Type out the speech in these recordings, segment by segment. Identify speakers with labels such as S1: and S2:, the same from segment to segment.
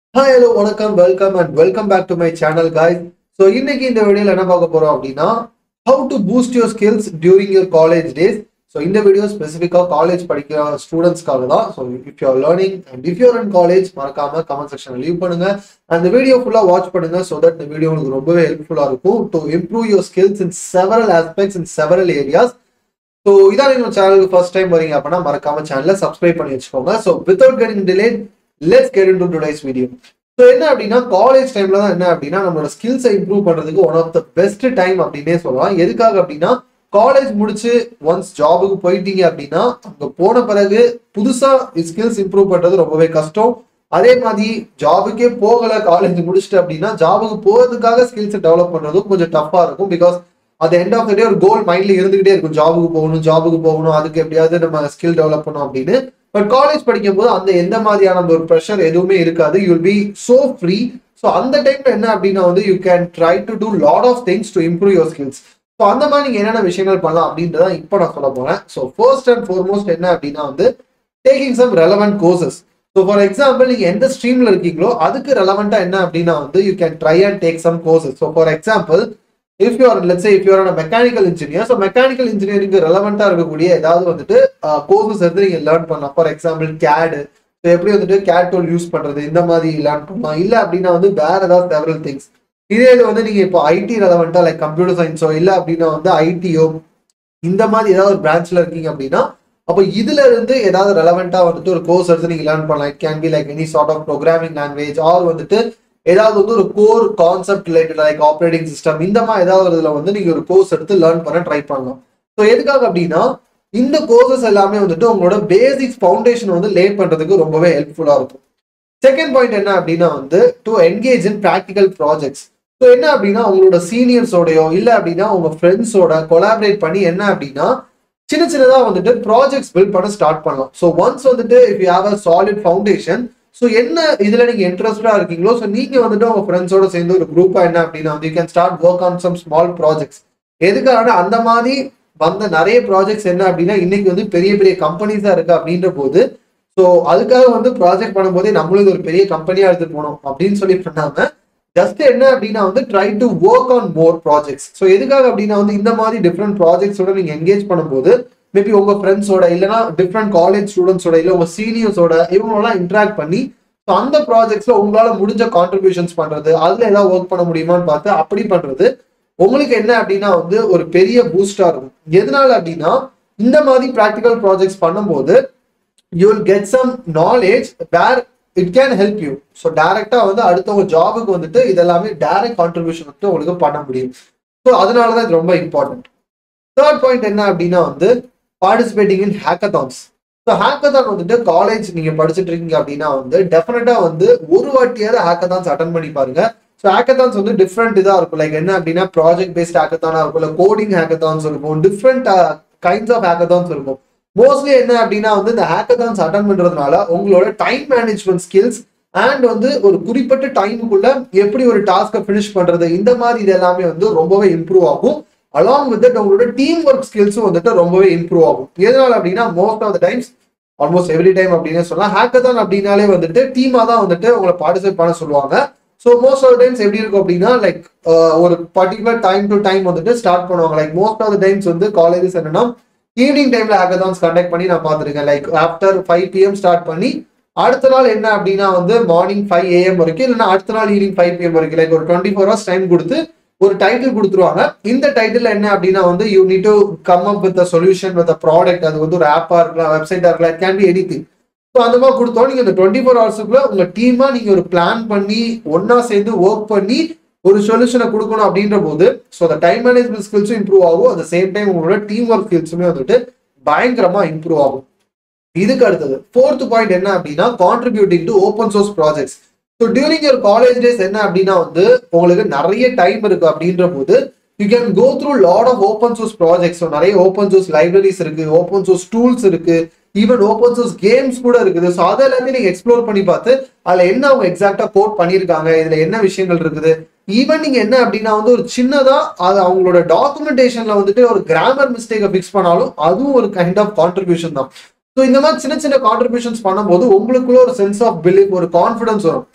S1: hi hello வணக்கம் welcome and welcome back to my channel guys so இன்னைக்கு இந்த வீடியோல என்ன பார்க்க போறோம் அப்படின்னா how to boost your skills during your college days so இந்த வீடியோ ஸ்பெசிஃபிக்காக காலேஜ் படிக்கிற ஸ்டூடெண்ட்ஸ்க்காக தான் so if you're learning and if you're in college மறக்காம கமெண்ட் செக்ஷன் லீவ் பண்ணுங்க அந்த வீடியோ ஃபுல்லாக வாட்ச் பண்ணுங்க ஸோ தட் இந்த வீடியோ உங்களுக்கு ரொம்பவே ஹெல்ப்ஃபுல்லாக இருக்கும் to improve your skills in several aspects in several areas so இதான் எங்க சேனலுக்கு ஃபர்ஸ்ட் டைம் வரீங்க அப்படின்னா மறக்காம சேனலை சப்ஸ்கிரைப் பண்ணி வச்சுக்கோங்க so without getting delayed let's get into today's video so என்ன அப்படின்னா காலேஜ் டைம்ல தான் என்ன அப்படின்னா நம்மளோட ஸ்கில்ஸை இம்ப்ரூவ் பண்றதுக்கு one of the best time அப்படின்னே சொல்லலாம் எதுக்காக அப்படின்னா காலேஜ் முடிச்சு ஒன்ஸ் ஜாபுக்கு போயிட்டீங்க அப்படின்னா அங்க போன பிறகு புதுசா ஸ்கில்ஸ் இம்ப்ரூவ் பண்றது ரொம்பவே கஷ்டம் அதே மாதிரி ஜாபுக்கே போகல காலேஜ் முடிச்சுட்டு அப்படின்னா ஜாபுக்கு போகிறதுக்காக ஸ்கில்ஸ் டெவலப் பண்றதும் கொஞ்சம் டஃப்பா இருக்கும் because at the end of the day ஒரு கோல் மைண்ட்ல இருந்துகிட்டே இருக்கும் ஜாபுக்கு போகணும் ஜாபுக்கு போகணும் அதுக்கு எப்படியாவது நம்ம ஸ்கில் டெவலப் பண்ணணும் அப்படின்னு பட் காலேஜ் படிக்கும் போது அந்த எந்த மாதிரியான ஒரு ப்ரெஷர் எதுவுமே இருக்காது you will be so free so அந்த டைம்ல என்ன அப்படின்னா வந்து you can try to do lot of things to improve your skills so அந்த மாதிரி நீங்க என்னென்ன விஷயங்கள் பண்ணலாம் அப்படின்றத இப்போ நான் சொல்ல போறேன் ஸோ ஃபர்ஸ்ட் அண்ட் ஃபார்மோஸ்ட் என்ன அப்படின்னா வந்து taking some relevant courses so for example நீங்க எந்த ஸ்ட்ரீம்ல இருக்கீங்களோ அதுக்கு ரெலவெண்டா என்ன அப்படின்னா வந்து you can try and take some courses so for example if you're let's if you're mechanical engineer so mechanical engineering ரெலவெண்டா இருக்கக்கூடிய ஏதாவது வந்துட்டு கோர்சஸ் எடுத்து நீங்க லேர்ன் பண்ணலாம் ஃபார் எக்ஸாம்பிள் கேடு ஸோ எப்படி வந்துட்டு கேட் டூல் யூஸ் பண்றது இந்த மாதிரி லேர்ன் பண்ணலாம் இல்ல அப்படின்னா வந்து வேற ஏதாவது செவரல் திங்ஸ் இதே இது வந்து நீங்க இப்போ ஐடி ரெலவெண்டா லைக் கம்ப்யூட்டர் சயின்ஸோ இல்ல அப்படின்னா வந்து ஐடியோ இந்த மாதிரி ஏதாவது ஒரு பிரான்ச்ல இருக்கீங்க அப்படின்னா அப்போ இதுல இருந்து ஏதாவது ரெலவெண்டா வந்துட்டு ஒரு கோர்ஸ் எடுத்து நீங்க லேர்ன் பண்ணலாம் it can be like any sort of programming language or வந்துட்டு ஏதாவது வந்து ஒரு core concept related like operating system இந்த மாதிரி ஏதாவது ஒரு இதுல வந்து நீங்க ஒரு கோர்ஸ் எடுத்து லேர்ன் பண்ண ட்ரை பண்ணலாம் ஸோ எதுக்காக அப்படின்னா இந்த கோர்சஸ் எல்லாமே வந்துட்டு உங்களோட பேசிக்ஸ் ஃபவுண்டேஷன் வந்து லே பண்றதுக்கு ரொம்பவே ஹெல்ப்ஃபுல்லா இருக்கும் செகண்ட் பாயிண்ட் என்ன அப்படின்னா வந்து to engage in practical projects so என்ன அப்படின்னா உங்களோட சீனியர்ஸோடயோ இல்லை அப்படின்னா உங்க ஃப்ரெண்ட்ஸோட கொலாபரேட் பண்ணி என்ன அப்படின்னா சின்ன சின்னதாக வந்துட்டு ப்ராஜெக்ட்ஸ் பில்ட் பண்ண ஸ்டார்ட் பண்ணலாம் ஸோ ஒன்ஸ் வந்துட்டு if you have a solid foundation so என்ன இதுல நீங்க இன்ட்ரெஸ்டா இருக்கீங்களோ ஸோ நீங்க வந்துட்டு உங்க ஃப்ரெண்ட்ஸோட சேர்ந்து ஒரு குரூப்பா என்ன அப்படின்னா வந்து you can start work on some small projects எதுக்காக அந்த மாதிரி வந்த நிறைய ப்ராஜெக்ட்ஸ் என்ன அப்படின்னா இன்னைக்கு வந்து பெரிய பெரிய கம்பெனிஸா இருக்கு அப்படின்ற போது ஸோ அதுக்காக வந்து ப்ராஜெக்ட் பண்ணும்போதே நம்மளுக்கு ஒரு பெரிய கம்பெனியா எடுத்துட்டு போனோம் அப்படின்னு சொல்லி பண்ணாம ஜஸ்ட் என்ன அப்படின்னா வந்து try to work on more projects so எதுக்காக அப்படின்னா வந்து இந்த மாதிரி டிஃப்ரெண்ட் ப்ராஜெக்ட்ஸோட நீங்க என்கேஜ் பண்ணும்போது மேபி உங்க ஃப்ரெண்ட்ஸோட இல்லைனா டிஃப்ரெண்ட் காலேஜ் ஸ்டூடெண்ட்ஸோட இல்லை உங்க சீனியர்ஸோட இவங்களெல்லாம் இன்ட்ராக்ட் பண்ணி ஸோ அந்த ப்ராஜெக்ட்ஸ்ல உங்களால முடிஞ்ச கான்ட்ரிபியூஷன்ஸ் பண்றது அதுல ஏதாவது ஒர்க் பண்ண முடியுமான்னு பார்த்து அப்படி பண்றது உங்களுக்கு என்ன அப்படின்னா வந்து ஒரு பெரிய பூஸ்டா இருக்கும் எதனால அப்படின்னா இந்த மாதிரி ப்ராக்டிக்கல் ப்ராஜெக்ட்ஸ் பண்ணும்போது you will get some knowledge where it can help you so டேரக்டா வந்து அடுத்தவங்க ஜாபுக்கு வந்துட்டு இதெல்லாமே டைரக்ட் கான்ட்ரிபியூஷன் வந்து உங்களுக்கு பண்ண முடியும் ஸோ அதனால தான் இது ரொம்ப இம்பார்ட்டன்ட் தேர்ட் பாயிண்ட் என்ன அப்படின்னா வந்து participating in hackathons so hackathon வந்துட்டு காலேஜ் நீங்க படிச்சுட்டு இருக்கீங்க அப்படின்னா வந்து டெஃபினட்டா வந்து ஒரு வாட்டியாவது ஹேக்கத்தான்ஸ் அட்டன் பண்ணி பாருங்க ஸோ ஹேக்கத்தான்ஸ் வந்து டிஃப்ரெண்ட் இதாக இருக்கும் லைக் என்ன அப்படின்னா ப்ராஜெக்ட் பேஸ்ட் ஹேக்கத்தானா இருக்கும் இல்லை கோடிங் ஹேக்கத்தான்ஸ் இருக்கும் டிஃப்ரெண்ட் கைண்ட்ஸ் ஆஃப் ஹேக்கத்தான்ஸ் இருக்கும் மோஸ்ட்லி என்ன அப்படின்னா வந்து இந்த ஹேக்கத்தான்ஸ் அட்டன் பண்றதுனால உங்களோட டைம் மேனேஜ்மெண்ட் ஸ்கில்ஸ் அண்ட் வந்து ஒரு குறிப்பிட்ட டைமுக்குள்ள எப்படி ஒரு டாஸ்க்கை ஃபினிஷ் பண்றது இந்த மாதிரி இது எல்லாமே வந்து ரொம்பவே இம்ப்ரூவ் ஆகும் அலாங் வித் தட் உங்களோட டீம் ஒர்க் ஸ்கில்ஸும் வந்துட்டு ரொம்பவே இம்ப்ரூவ் ஆகும் எதனால அப்படின்னா most of the times almost every time அப்படின்னு சொல்லலாம் ஹேக்கத்தான் அப்படின்னாலே வந்துட்டு டீமா தான் வந்துட்டு உங்களை பார்ட்டிசிபேட் பண்ண சொல்லுவாங்க ஸோ மோஸ்ட் ஆஃப் டைம்ஸ் எப்படி இருக்கும் அப்படின்னா லைக் ஒரு பர்டிகுலர் டைம் டு டைம் வந்துட்டு ஸ்டார்ட் பண்ணுவாங்க like most of the times வந்து காலேஜஸ் என்னன்னா ஈவினிங் டைம்ல ஹேக்கதான்ஸ் கண்டக்ட் பண்ணி நான் பார்த்துருக்கேன் like after five PM start பண்ணி அடுத்த நாள் என்ன அப்படின்னா வந்து மார்னிங் ஃபைவ் ஏஎம் வரைக்கும் இல்லைன்னா அடுத்த நாள் ஈவினிங் ஃபைவ் பிஎம் வரைக்கும் லைக் ஒரு டுவெண்ட்டி ஃபோர் ஹவர்ஸ் டைம் கொடுத்து ஒரு டைட்டில் கொடுத்துருவாங்க இந்த டைட்டில் என்ன அப்படின்னா வந்து you need to come up with solution with product அது வந்து ஒரு ஆப்பா இருக்கலாம் வெப்சைட்டா இருக்கலாம் it can be any thing so அந்த மாதிரி கொடுத்தோம் நீங்க இந்த டுவெண்ட்டி ஃபோர் ஹவர்ஸுக்குள்ள உங்க டீமா நீங்க ஒரு பிளான் பண்ணி ஒன்னா சேர்ந்து ஒர்க் பண்ணி ஒரு சொல்யூஷனை கொடுக்கணும் அப்படின்ற போது ஸோ அந்த டைம் மேனேஜ்மெண்ட் ஸ்கில்ஸும் இம்ப்ரூவ் ஆகும் அட் சேம் டைம் உங்களோட டீம் ஒர்க் ஸ்கில்ஸுமே வந்துட்டு பயங்கரமா இம்ப்ரூவ் ஆகும் இதுக்கு அடுத்தது ஃபோர்த் பாயிண்ட் என்ன அப்படின்னா contributing to open source projects so during your college days என்ன அப்படின்னா வந்து உங்களுக்கு நிறைய டைம் இருக்கு அப்படின்ற போது you can go through lot of open source projects நிறைய ஓப்பன் சோர்ஸ் லைப்ரரிஸ் இருக்கு ஓப்பன் சோர்ஸ் டூல்ஸ் இருக்கு ஈவன் ஓப்பன் சோர்ஸ் கேம்ஸ் கூட இருக்குது ஸோ அதை எல்லாத்தையும் நீங்க எக்ஸ்ப்ளோர் பண்ணி பார்த்து அதுல என்ன அவங்க எக்ஸாக்டா கோட் பண்ணியிருக்காங்க இதுல என்ன விஷயங்கள் இருக்குது ஈவன் நீங்க என்ன அப்படின்னா வந்து ஒரு சின்னதா அது அவங்களோட டாக்குமெண்டேஷன்ல வந்துட்டு ஒரு கிராமர் மிஸ்டேக்கை ஃபிக்ஸ் பண்ணாலும் அதுவும் ஒரு கைண்ட் ஆஃப் கான்ட்ரிபியூஷன் தான் ஸோ இந்த மாதிரி சின்ன சின்ன கான்ட்ரிபியூஷன்ஸ் பண்ணும்போது உங்களுக்குள்ள ஒரு சென்ஸ் ஆஃப் பிலீஃப் ஒரு கான்ஃபிடன்ஸ் வரும்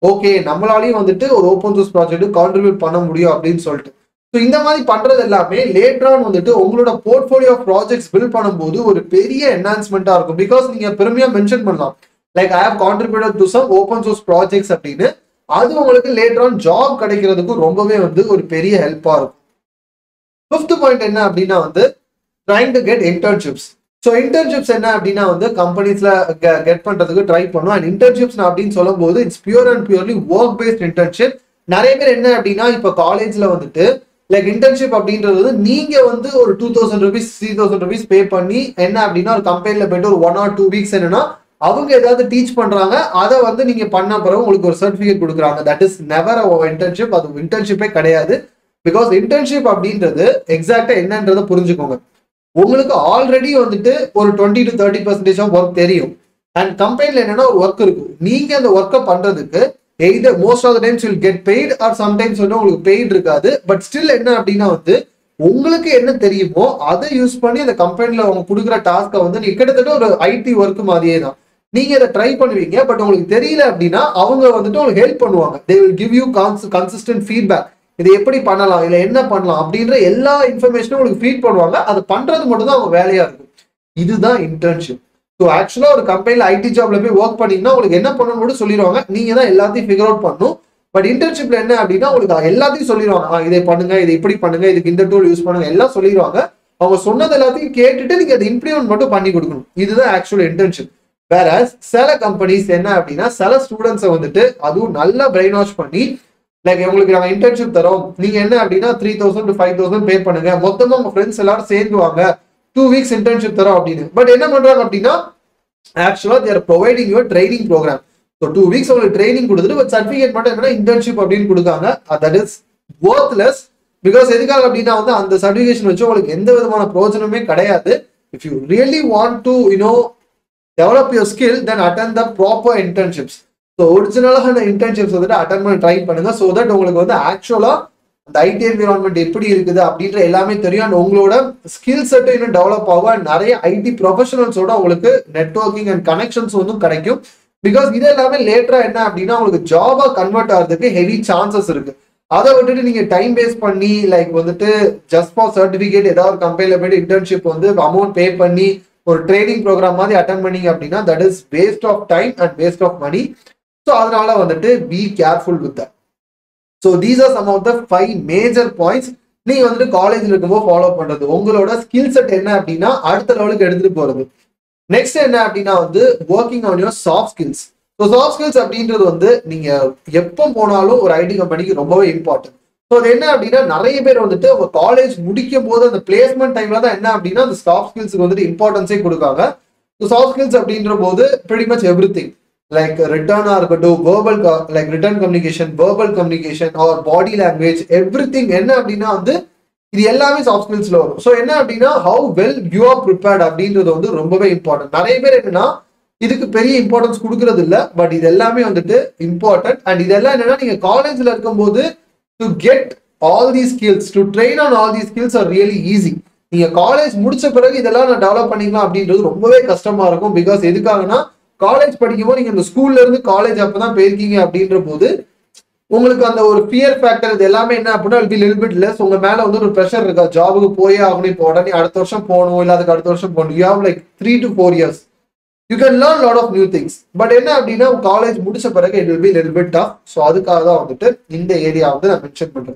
S1: ஓகே நம்மளாலையும் வந்துட்டு ஒரு ஓப்பன் சோர்ஸ் ப்ராஜெக்ட் கான்ட்ரிபியூட் பண்ண முடியும் அப்படின்னு சொல்லிட்டு ஸோ இந்த மாதிரி பண்றது எல்லாமே லேட்டரான் வந்துட்டு உங்களோட போர்ட்ஃபோலியோ ப்ராஜெக்ட்ஸ் பில்ட் பண்ணும்போது ஒரு பெரிய என்ஹான்ஸ்மெண்ட்டாக இருக்கும் பிகாஸ் நீங்க பெருமையா மென்ஷன் பண்ணலாம் like I have contributed to some open source projects அப்படின்னு அது உங்களுக்கு லேட்டரான் ஜாப் கிடைக்கிறதுக்கு ரொம்பவே வந்து ஒரு பெரிய ஹெல்ப்பா இருக்கும் ஃபிஃப்த் பாயிண்ட் என்ன அப்படின்னா வந்து trying to get internships so internships என்ன அப்படின்னா வந்து கம்பெனிஸ்ல கெட் பண்றதுக்கு ட்ரை பண்ணும் அண்ட் இன்டர்ன்ஷிப்ஸ் அப்படின்னு சொல்லும் போது it's pure and purely work based internship நிறைய பேர் என்ன அப்படின்னா இப்போ காலேஜ்ல வந்துட்டு லைக் இன்டர்ன்ஷிப் அப்படின்றது வந்து நீங்க வந்து ஒரு two thousand rupees three thousand rupees pay பண்ணி என்ன அப்படின்னா ஒரு கம்பெனில போயிட்டு ஒரு ஒன் ஆர் டூ வீக்ஸ் என்னன்னா அவங்க ஏதாவது டீச் பண்றாங்க அதை வந்து நீங்க பண்ண பிறகு உங்களுக்கு ஒரு சர்டிஃபிகேட் கொடுக்குறாங்க தட் இஸ் நெவர் இன்டர்ன்ஷிப் அது இன்டர்ன்ஷிப்பே கிடையாது பிகாஸ் இன்டர்ன்ஷிப் அப்படின்றது எக்ஸாக்டா என்னன்றதை புரிஞ்சுக்கோங்க உங்களுக்கு ஆல்ரெடி வந்துட்டு ஒரு twenty to thirty percentage of work தெரியும் அண்ட் கம்பெனில என்னன்னா ஒரு ஒர்க் இருக்கும் நீங்க அந்த ஒர்க்கை பண்றதுக்கு either most of the times will get paid or sometimes வந்து உங்களுக்கு பெய்ட் இருக்காது பட் ஸ்டில் என்ன அப்படின்னா வந்து உங்களுக்கு என்ன தெரியுமோ அதை யூஸ் பண்ணி அந்த கம்பெனில அவங்க கொடுக்குற டாஸ்க்கை வந்து நீங்க கிட்டத்தட்ட ஒரு ஐடி ஒர்க் மாதிரியே தான் நீங்க இதை ட்ரை பண்ணுவீங்க பட் உங்களுக்கு தெரியல அப்படின்னா அவங்க வந்துட்டு உங்களுக்கு ஹெல்ப் பண்ணுவாங்க they will give you consistent feedback இதை எப்படி பண்ணலாம் இல்லை என்ன பண்ணலாம் அப்படின்ற எல்லா இன்ஃபர்மேஷனும் உங்களுக்கு ஃபீட் பண்ணுவாங்க அது பண்றது மட்டும் தான் அவங்க வேலையா இருக்கும் இதுதான் இன்டர்ன்ஷிப் ஸோ ஆக்சுவலா ஒரு கம்பெனில ஐடி ஜாப்ல போய் ஒர்க் பண்ணீங்கன்னா உங்களுக்கு என்ன பண்ணணும் மட்டும் சொல்லிடுவாங்க நீங்க தான் எல்லாத்தையும் ஃபிகர் அவுட் பண்ணணும் பட் இன்டர்ன்ஷிப்ல என்ன அப்படின்னா உங்களுக்கு எல்லாத்தையும் சொல்லிடுவாங்க ஆ, இதை பண்ணுங்க இதை இப்படி பண்ணுங்க இதுக்கு இந்த டூல் யூஸ் பண்ணுங்க எல்லாம் சொல்லிடுவாங்க அவங்க சொன்னது எல்லாத்தையும் கேட்டுட்டு நீங்க அதை இம்ப்ளிமெண்ட் மட்டும் பண்ணி கொடுக்கணும் இதுதான் ஆக்சுவல் இன்டர்ன்ஷிப் வேற சில கம்பெனிஸ் என்ன அப்படின்னா சில ஸ்டூடெண்ட்ஸை வந்துட்டு அதுவும் நல்லா பிரெயின் வாஷ் பண்ணி லைக் உங்களுக்கு நாங்கள் இன்டர்ன்ஷிப் தரோம் நீங்க என்ன அப்படின்னா three thousand to five thousand pay பண்ணுங்க மொத்தமா உங்க ஃப்ரெண்ட்ஸ் எல்லாரும் சேர்ந்துவாங்க டூ வீக்ஸ் இன்டர்ன்ஷிப் தரோம் அப்படின்னு பட் என்ன பண்றாங்க அப்படின்னா ஆக்சுவலா they're providing your training program so two weeks உங்களுக்கு ட்ரைனிங் கொடுத்துட்டு ஒரு சர்டிஃபிகேட் மட்டும் என்னன்னா இன்டர்ன்ஷிப் அப்படின்னு கொடுக்காங்க தட் இஸ் ஒர்த்லெஸ் பிகாஸ் எதுக்காக அப்படின்னா வந்து அந்த சர்டிஃபிகேஷன் வச்சு உங்களுக்கு எந்த விதமான பிரயோஜனமே கிடையாது if you really want to you know develop your skill then attend the proper internships so ஒரிஜினலாக அந்த இன்டர்ன்ஷிப்ஸ் வந்துட்டு அட்டன் பண்ண ட்ரை பண்ணுங்க ஸோ தட் உங்களுக்கு வந்து ஆக்சுவலா அந்த ஐடி என்விரான்மெண்ட் எப்படி இருக்குது அப்படின்ற எல்லாமே தெரியும் அண்ட் உங்களோட ஸ்கில் செட்டும் இன்னும் டெவலப் ஆகும் and நிறைய ஐடி ப்ரொஃபஷனல்ஸோட உங்களுக்கு நெட்ஒர்க்கிங் அண்ட் கனெக்ஷன்ஸ் வந்து கிடைக்கும் பிகாஸ் இது எல்லாமே லேட்டரா என்ன அப்படின்னா உங்களுக்கு ஜாபா கன்வெர்ட் ஆகிறதுக்கு ஹெவி சான்சஸ் இருக்கு அதை விட்டுட்டு நீங்க டைம் வேஸ்ட் பண்ணி லைக் வந்துட்டு ஜஸ்ட் ஃபார் சர்டிபிகேட் ஏதாவது ஒரு கம்பெனில போயிட்டு இன்டர்ன்ஷிப் வந்து அமௌண்ட் பே பண்ணி ஒரு ட்ரைனிங் ப்ரோக்ராம் மாதிரி அட்டன் பண்ணீங்க அப்படின்னா that is waste of time and waste of money so அதனால வந்துட்டு be careful with that so these are some of the five major points நீங்க வந்துட்டு காலேஜ்ல இருக்கும்போது ஃபாலோ பண்றது உங்களோட ஸ்கில் செட் என்ன அப்படின்னா அடுத்த லெவலுக்கு எடுத்துட்டு போறது நெக்ஸ்ட் என்ன அப்படின்னா வந்து working on your soft skills so soft skills அப்படின்றது வந்து நீங்க எப்போ போனாலும் ஒரு ஐடி கம்பெனிக்கு ரொம்பவே இம்பார்ட்டன்ட் ஸோ அது என்ன அப்படின்னா நிறைய பேர் வந்துட்டு அவங்க காலேஜ் முடிக்கும் போது அந்த பிளேஸ்மெண்ட் டைம்ல தான் என்ன அப்படின்னா அந்த சாஃப்ட் ஸ்கில்ஸுக்கு வந்துட்டு இம்பார்ட்டன்ஸே கொடுக்காங்க ஸோ சாஃப்ட் ஸ்கில்ஸ் அப்படின்ற போது pretty much every thing like ரிட்டர்னா இருக்கட்டும் verbal like written communication verbal communication or body language every thing என்ன அப்படின்னா வந்து இது எல்லாமே சாஃப்ட் ஸ்கில்ஸ்ல வரும் ஸோ என்ன அப்படின்னா how well you are prepared அப்படின்றது வந்து ரொம்பவே இம்பார்ட்டன்ட் நிறைய பேர் என்னன்னா இதுக்கு பெரிய இம்பார்ட்டன்ஸ் கொடுக்கறது இல்ல பட் இது எல்லாமே வந்துட்டு இம்பார்ட்டன்ட் அண்ட் இதெல்லாம் என்னன்னா நீங்க காலேஜ்ல இருக்கும்போது to get all the skills to train on all the skills are really easy நீங்க காலேஜ் முடிச்ச பிறகு இதெல்லாம் நான் டெவலப் பண்ணிக்கலாம் அப்படின்றது ரொம்பவே கஷ்டமா இருக்கும் பிகாஸ் எதுக்காகனா காலேஜ் படிக்கும்போது நீங்க இந்த ஸ்கூல்ல இருந்து காலேஜ் அப்பதான் போயிருக்கீங்க அப்படின்ற போது உங்களுக்கு அந்த ஒரு ஃபியர் ஃபேக்டர் இது எல்லாமே என்ன அப்படின்னா பி லில் பிட் லெஸ் உங்க மேல வந்து ஒரு ப்ரெஷர் இருக்கா ஜாபுக்கு போயே ஆகணும் இப்போ உடனே அடுத்த வருஷம் போகணும் இல்ல அதுக்கு அடுத்த வருஷம் போகணும் you have like three to four years you can learn lot of new things but என்ன அப்படின்னா காலேஜ் முடிச்ச பிறகு இட் வில் பி லில் பிட் டஃப் ஸோ அதுக்காக தான் வந்துட்டு இந்த ஏரியா வந்து நான் மென்ஷன் பண்றது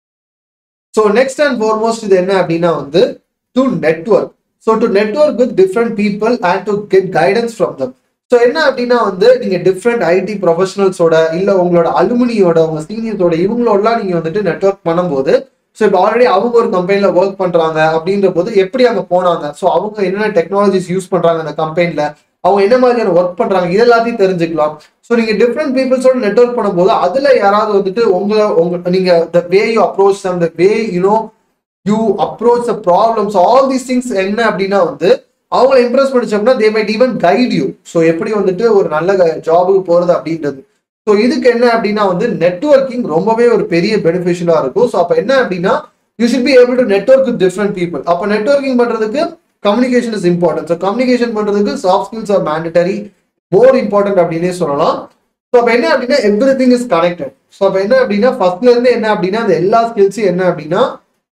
S1: ஸோ நெக்ஸ்ட் அண்ட் foremost இது என்ன அப்படின்னா வந்து to network so to network with different people and to get guidance from them so என்ன அப்படின்னா வந்து நீங்க டிஃப்ரெண்ட் ஐடி ப்ரொஃபஷனல்ஸோட இல்ல உங்களோட அலுமினியோட உங்க சீனியர்ஸோட இவங்களோடலாம் நீங்க வந்துட்டு நெட்ஒர்க் பண்ணும்போது ஸோ இப்போ ஆல்ரெடி அவங்க ஒரு கம்பெனில ஒர்க் பண்றாங்க அப்படின்ற போது எப்படி அங்க போனாங்க ஸோ அவங்க என்னென்ன டெக்னாலஜிஸ் யூஸ் பண்றாங்க அந்த கம்பெனில அவங்க என்ன மாதிரியான ஒர்க் பண்றாங்க இது எல்லாத்தையும் தெரிஞ்சுக்கலாம் ஸோ நீங்க டிஃப்ரெண்ட் பீப்புள்ஸோட நெட்ஒர்க் பண்ணும்போது அதுல யாராவது வந்துட்டு உங்களை உங்க நீங்க the way you approach them the way you know you approach the problems all these things என்ன அப்படின்னா வந்து அவங்கள இம்ப்ரெஸ் பண்ணிச்சோம்னா they might even guide you so எப்படி வந்துட்டு ஒரு நல்ல ஜாபுக்கு போறது அப்படின்றது ஸோ இதுக்கு என்ன அப்படின்னா வந்து நெட்ஒர்க்கிங் ரொம்பவே ஒரு பெரிய பெனிஃபிஷியலா இருக்கும் ஸோ அப்போ என்ன அப்படின்னா you should be able to network with different people அப்போ நெட்ஒர்க்கிங் பண்றதுக்கு communication is important so communication பண்றதுக்கு soft skills are mandatory more important அப்படின்னே சொல்லலாம் ஸோ அப்போ என்ன அப்படின்னா every thing is connected so அப்போ என்ன அப்படின்னா ஃபர்ஸ்ட்ல இருந்து என்ன அப்படின்னா அந்த எல்லா ஸ்கில்ஸும் என்ன அப்படின்னா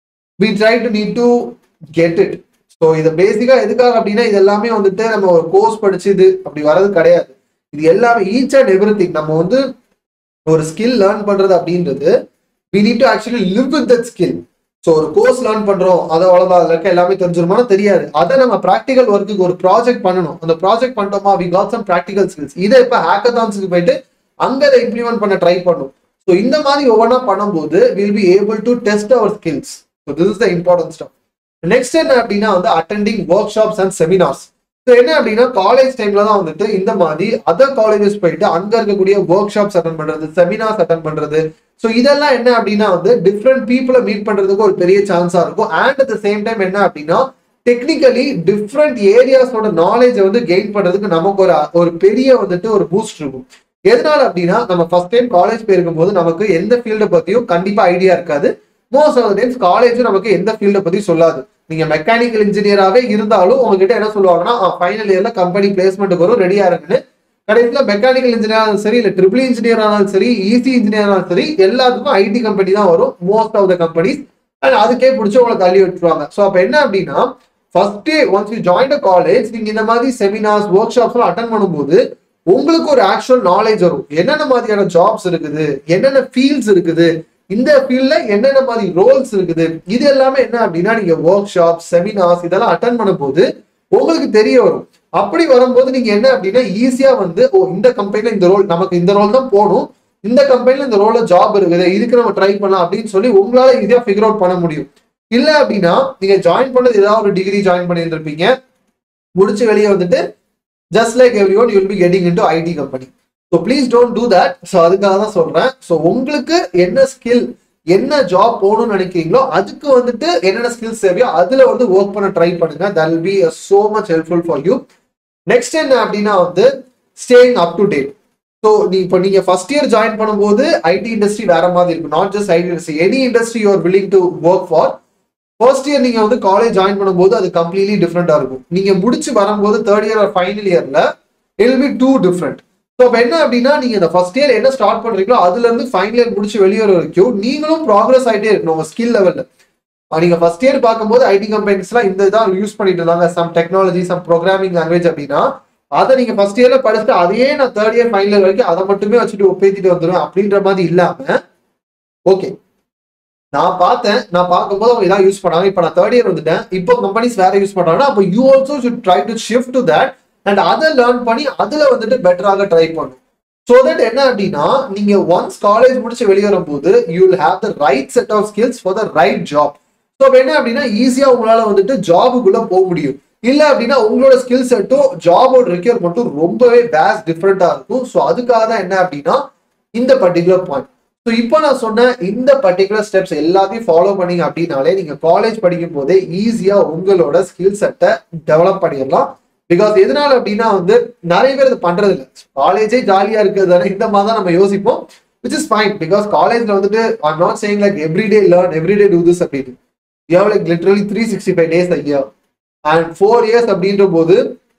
S1: we try to need to get it so இதை பேசிக்காக எதுக்காக அப்படின்னா இது எல்லாமே வந்துட்டு நம்ம ஒரு கோர்ஸ் படிச்சு இது அப்படி வர்றது கிடையாது இது எல்லாமே ஈச் அண்ட் எவ்ரி திங் நம்ம வந்து ஒரு ஸ்கில் லேர்ன் பண்றது அப்படின்றது we need to actually live with that skill so ஒரு கோர்ஸ் லேர்ன் பண்றோம் அதை அவ்வளோதான் அதில் இருக்க எல்லாமே தெரிஞ்சிருமானா தெரியாது அதை நம்ம ப்ராக்டிகல் ஒர்க்குக்கு ஒரு ப்ராஜெக்ட் பண்ணணும் அந்த ப்ராஜெக்ட் பண்ணிட்டோமா we got some practical skills இதை இப்போ ஹேக்கத்தான்ஸுக்கு போயிட்டு அங்கே அதை இம்ப்ளிமெண்ட் பண்ண ட்ரை பண்ணும் ஸோ இந்த மாதிரி ஒவ்வொன்றா பண்ணும்போது will be able to test our skills so this is the important stop next என்ன அப்படின்னா வந்து attending workshops and seminars so என்ன அப்படின்னா காலேஜ் டைம்ல தான் வந்துட்டு இந்த மாதிரி அதர் காலேஜஸ் போயிட்டு அங்க இருக்கக்கூடிய ஒர்க் ஷாப்ஸ் அட்டன் பண்றது செமினார்ஸ் அட்டன் பண்றது ஸோ இதெல்லாம் என்ன அப்படின்னா வந்து டிஃப்ரெண்ட் பீப்புளை மீட் பண்றதுக்கு ஒரு பெரிய சான்ஸா இருக்கும் and at the same time என்ன அப்படின்னா டெக்னிக்கலி டிஃப்ரெண்ட் ஏரியாஸோட நாலேஜை வந்து கெயின் பண்றதுக்கு நமக்கு ஒரு ஒரு பெரிய வந்துட்டு ஒரு பூஸ்ட் இருக்கும் எதனால அப்படின்னா நம்ம ஃபர்ஸ்ட் டைம் காலேஜ் போயிருக்கும் போது நமக்கு எந்த ஃபீல்டை பத்தியும் கண்டிப்பா ஐடியா இருக்காது மோஸ்ட் ஆஃப் டைம்ஸ் காலேஜும் நமக்கு எந்த ஃபீல்டை பத்தி சொல்லாது நீங்க மெக்கானிக்கல் இன்ஜினியராகவே இருந்தாலும் உங்ககிட்ட என்ன சொல்லுவாங்கன்னா ஃபைனல் இயர்ல கம்பெனி பிளேஸ்மெண்ட் வரும் ரெடியா இருக்குன்னு கடைசியில் மெக்கானிக்கல் இன்ஜினியர் ஆனாலும் சரி இல்லை ட்ரிபிள் இன்ஜினியர் ஆனாலும் சரி ஈசி இன்ஜினியர் ஆனாலும் சரி எல்லாத்துக்கும் ஐடி கம்பெனி தான் வரும் most of the companies and அதுக்கே பிடிச்சி உங்களை தள்ளி விட்டுருவாங்க ஸோ அப்போ என்ன அப்படின்னா first day once you join the college நீங்க இந்த மாதிரி செமினார்ஸ் ஒர்க் ஷாப்ஸ்லாம் அட்டன் பண்ணும்போது உங்களுக்கு ஒரு ஆக்சுவல் நாலேஜ் வரும் என்னென்ன மாதிரியான ஜாப்ஸ் இருக்குது என்னென்ன ஃபீல்ட்ஸ் இருக்குது இந்த ஃபீல்ட்ல என்னென்ன மாதிரி ரோல்ஸ் இருக்குது இது எல்லாமே என்ன அப்படின்னா நீங்க ஒர்க் ஷாப் செமினார்ஸ் இதெல்லாம் அட்டன் பண்ணும்போது உங்களுக்கு தெரிய வரும் அப்படி வரும்போது நீங்க என்ன அப்படின்னா ஈஸியா வந்து ஓ இந்த கம்பெனில இந்த ரோல் நமக்கு இந்த ரோல் தான் போகணும் இந்த கம்பெனில இந்த ரோல்ல ஜாப் இருக்குது இதுக்கு நம்ம ட்ரை பண்ணலாம் அப்படின்னு சொல்லி உங்களால ஈஸியா ஃபிகர் அவுட் பண்ண முடியும் இல்ல அப்படின்னா நீங்க ஜாயின் பண்ணது ஏதாவது ஒரு டிகிரி ஜாயின் பண்ணியிருந்திருப்பீங்க முடிச்சு வெளியே வந்துட்டு just like every one you'll be getting into IT company so please don't do that so அதுக்காக தான் சொல்றேன் ஸோ உங்களுக்கு என்ன ஸ்கில் என்ன ஜாப் போகணும்னு நினைக்கிறீங்களோ அதுக்கு வந்துட்டு என்னென்ன ஸ்கில்ஸ் தேவையோ அதுல வந்து ஒர்க் பண்ண ட்ரை பண்ணுங்க that will be so much helpful for you next என்ன அப்படின்னா வந்து staying up to date so நீ இப்போ நீங்க ஃபர்ஸ்ட் இயர் ஜாயின் பண்ணும்போது ஐடி இண்டஸ்ட்ரி வேற மாதிரி இருக்கும் not just IT industry any industry you're willing to work for first year நீங்க வந்து காலேஜ் ஜாயின் பண்ணும்போது அது கம்ப்ளீட்லி டிஃப்ரெண்டா இருக்கும் நீங்க முடிச்சு வரும்போது தேர்ட் இயர் ஃபைனல் இயர்ல it'll be too different so இப்போ என்ன அப்படின்னா நீங்க இந்த ஃபர்ஸ்ட் இயர் என்ன ஸ்டார்ட் பண்றீங்களோ அதுல இருந்து ஃபைனல் இயர் முடிச்சு வெளியே வர வரைக்கும் நீங்களும் ப்ராக்ரஸ் ஆகிட்டே இருக்கணும் உங்க ஸ்கில் லெவல்ல நீங்க ஃபர்ஸ்ட் இயர் பார்க்கும்போது ஐடி கம்பெனிஸ்லாம் இந்த இதான் யூஸ் பண்ணிட்டு இருந்தாங்க some technology some programming language அப்படின்னா அதை நீங்க ஃபர்ஸ்ட் இயர்ல படிச்சுட்டு அதையே நான் தேர்ட் இயர் ஃபைனல் இயர் வரைக்கும் அதை மட்டுமே வச்சுட்டு ஒப்பேத்திட்டு வந்துடுவேன் அப்படின்ற மாதிரி இல்லாம ஓகே நான் பார்த்தேன் நான் பார்க்கும்போது அவங்க இதான் யூஸ் பண்ணாங்க இப்போ நான் தேர்ட் இயர் வந்துட்டேன் இப்போ கம்பெனிஸ் வேற யூஸ் பண்றாங்கன்னா அப்போ you also should try to shift to that and அதை லேர்ன் பண்ணி அதுல வந்துட்டு பெட்டராக ட்ரை பண்ணும் ஸோ தட் என்ன அப்படின்னா நீங்க ஒன்ஸ் காலேஜ் முடிச்சு வெளியே வரும்போது you will have the right set of skills for the right job so என்ன அப்படின்னா ஈஸியா உங்களால வந்துட்டு ஜாபுக்குள்ள போக முடியும் இல்ல அப்படின்னா உங்களோட ஸ்கில் செட்டும் ஜாபோட ரெக்யர்மெண்ட்டும் ரொம்பவே வேஸ் டிஃப்ரெண்டா இருக்கும் ஸோ அதுக்காக தான் என்ன அப்படின்னா இந்த பர்டிகுலர் பாயிண்ட் ஸோ இப்போ நான் சொன்ன இந்த பர்டிகுலர் ஸ்டெப்ஸ் எல்லாத்தையும் ஃபாலோ பண்ணீங்க அப்படின்னாலே நீங்க காலேஜ் படிக்கும் போதே ஈஸியா உங்களோட ஸ்கில் செட்டை டெவலப் பண்ணிடலாம் பிகாஸ் எதனால அப்படின்னா வந்து நிறைய பேர் இது பண்றது இல்லை காலேஜே ஜாலியா இருக்கிறது தானே இந்த மாதிரி தான் நம்ம யோசிப்போம் விச் இஸ் ஃபைன் பிகாஸ் காலேஜ்ல வந்துட்டு I'm not saying like everyday learn everyday do this அப்படின்னு you have like literally three sixty five days a year and four years அப்படின்ற போது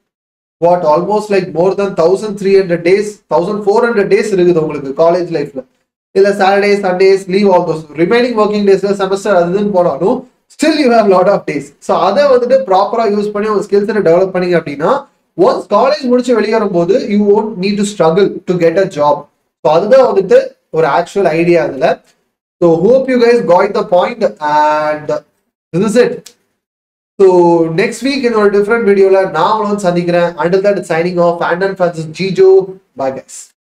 S1: what almost like more then thousand three hundred days thousand four hundred days இருக்குது உங்களுக்கு college லைஃப்ல இல்ல Saturday Sundays leave all those remaining working டேஸ்ல semester அதுன்னு போனாலும் still you have lot of days so அதை வந்துட்டு ப்ராப்பரா யூஸ் பண்ணி உங்க ஸ்கில்ஸ் டெவலப் பண்ணீங்க அப்படின்னா ஒன்ஸ் காலேஜ் முடிச்சு வெளியேறும் போது you won't need to struggle to get a job so அதுதான் வந்துட்டு ஒரு ஆக்சுவல் ஐடியா அதுல so hope you guys got the point and this is it so next week என்னோட டிஃப்ரெண்ட் வீடியோல நான் உங்களை வந்து சந்திக்கிறேன் under that signing off and and Francis Jijo bye guys